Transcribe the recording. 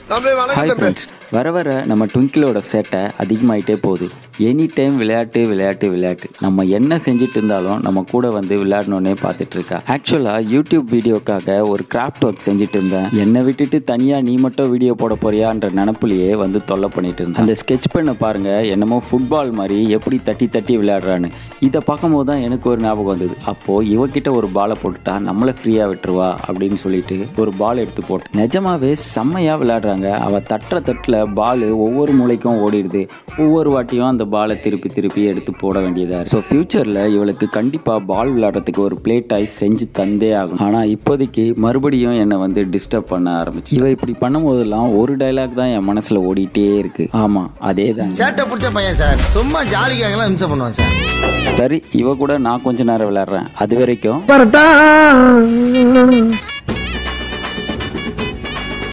தம்பி வணக்கம் ஹாய் தம்பி ஃப்ரெண்ட்ஸ் வர வர நம்ம ட்விங்கிளோட சேட்டை அதிகமாயிட்டே போகுது எனி டைம் விளையாட்டு விளையாட்டு விளையாட்டு நம்ம என்ன செஞ்சுட்டு இருந்தாலும் நம்ம கூட வந்து விளையாடணுன்னே பார்த்துட்டு இருக்கா ஆக்சுவலாக யூடியூப் வீடியோக்காக ஒரு கிராஃப்ட் ஒர்க் செஞ்சுட்டு இருந்தேன் என்னை விட்டுட்டு தனியாக நீ மட்டும் வீடியோ போட போறியான்ற நினப்புலையே வந்து தொல்லை பண்ணிட்டு இருந்தேன் அந்த ஸ்கெட்ச் பண்ண பாருங்க என்னமோ ஃபுட்பால் மாதிரி எப்படி தட்டி தட்டி விளையாடுறான்னு இதை பார்க்கும்போது தான் எனக்கு ஒரு ஞாபகம் வந்தது அப்போது இவகிட்ட ஒரு பாலை போட்டுட்டா நம்மளை ஃப்ரீயாக விட்டுருவா அப்படின்னு சொல்லிட்டு ஒரு பால் எடுத்து போட்டேன் நிஜமாவே செம்மையாக விளையாடுறாங்க அவள் தட்டுற தட்டில் பால் ஒவ்வொரு மூளைக்கும் ஓடிடுது ஒவ்வொரு வாட்டியும் அந்த பாலை திருப்பி திருப்பி எடுத்து போட வேண்டியதாக ஸோ ஃப்யூச்சரில் இவளுக்கு கண்டிப்பாக பால் விளையாடுறதுக்கு ஒரு பிளே டாய்ஸ் செஞ்சு தந்தே ஆகும் ஆனால் இப்போதைக்கு மறுபடியும் என்னை வந்து டிஸ்டர்ப் பண்ண ஆரம்பிச்சு இவ இப்படி பண்ணும்போதெல்லாம் ஒரு டைலாக் தான் என் மனசில் ஓடிட்டே இருக்கு ஆமாம் அதே தான் சேட்டை பிடிச்ச பையன் சார் சும்மா ஜாலிக்காகலாம் இம்சை பண்ணுவான் சார் சரி இவ கூட நான் கொஞ்ச நேரம் விளையாடுறேன் அது வரைக்கும்